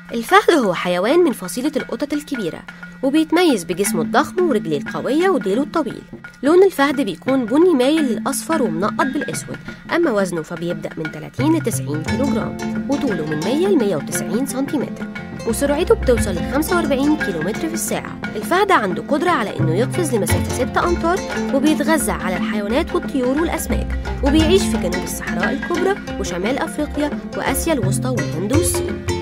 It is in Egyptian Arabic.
الفهد هو حيوان من فصيلة القطط الكبيرة وبيتميز بجسمه الضخم ورجليه القوية وديله الطويل لون الفهد بيكون بني مايل للأصفر ومنقط بالأسود أما وزنه فبيبدأ من 30 ل 90 كيلو جرام وطوله من 100 ل 190 سنتيمتر وسرعته بتوصل ل 45 كيلومتر في الساعة الفهد عنده قدرة على إنه يقفز لمسافة 6 أمتار وبيتغذى على الحيوانات والطيور والأسماك وبيعيش في جنوب الصحراء الكبرى وشمال أفريقيا وآسيا الوسطى والهند والصين